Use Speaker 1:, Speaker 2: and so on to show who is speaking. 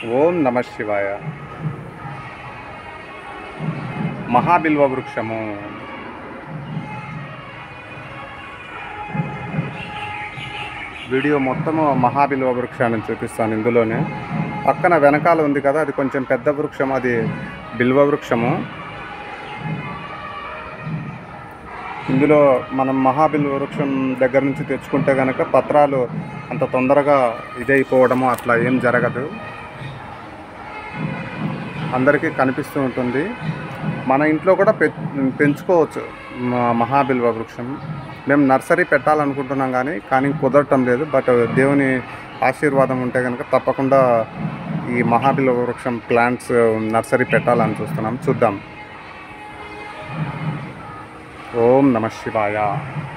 Speaker 1: ఓం నమ శివాయ మహాబిల్వ వృక్షము వీడియో మొత్తము మహాబిల్వ వృక్షాన్ని చూపిస్తాను ఇందులోనే పక్కన వెనకాల ఉంది కదా అది కొంచెం పెద్ద వృక్షం అది బిల్వ వృక్షము ఇందులో మనం మహాబిల్వ వృక్షం దగ్గర నుంచి తెచ్చుకుంటే కనుక పత్రాలు అంత తొందరగా ఇదైపోవడము అట్లా ఏం జరగదు అందరికీ కనిపిస్తూ ఉంటుంది మన ఇంట్లో కూడా పె పెంచుకోవచ్చు మ- మహాబిల్వ వృక్షం మేము నర్సరీ పెట్టాలనుకుంటున్నాం కానీ కానీ కుదరటం లేదు బట్ దేవుని ఆశీర్వాదం ఉంటే కనుక తప్పకుండా ఈ మహాబిల్వ వృక్షం ప్లాంట్స్ నర్సరీ పెట్టాలని చూస్తున్నాం చూద్దాం ఓం నమ శివాయ